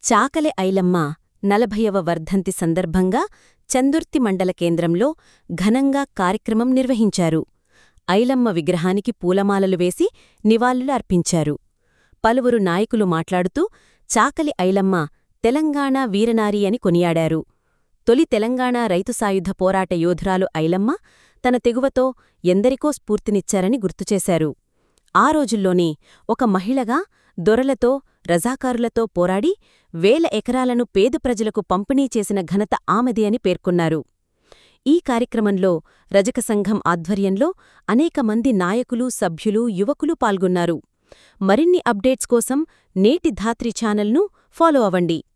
చాకలె ఐలమ్మ నలభయవ వర్ధంతి సందర్భంగా చందుర్తి మండల కేంద్రంలో ఘనంగా కార్యక్రమం నిర్వహించారు ఐలమ్మ విగ్రహానికి పూలమాలలు వేసి నివాళులు అర్పించారు పలువురు నాయకులు మాట్లాడుతూ చాకలి ఐలమ్మ తెలంగాణ వీరనారి అని కొనియాడారు తొలి తెలంగాణ రైతు సాయుధ పోరాట యోధురాలు ఐలమ్మ తన తెగువతో ఎందరికో స్ఫూర్తినిచ్చారని గుర్తుచేశారు ఆ రోజుల్లోనే ఒక మహిళగా దొరలతో రజాకారులతో పోరాడి వేల ఎకరాలను పేద ప్రజలకు పంపిణీ చేసిన ఘనత ఆమెది అని పేర్కొన్నారు ఈ కార్యక్రమంలో రజక సంఘం ఆధ్వర్యంలో అనేక మంది నాయకులు సభ్యులు యువకులు పాల్గొన్నారు మరిన్ని అప్డేట్స్ కోసం నేటి ధాత్రి ఛానల్ను ఫాలో అవ్వండి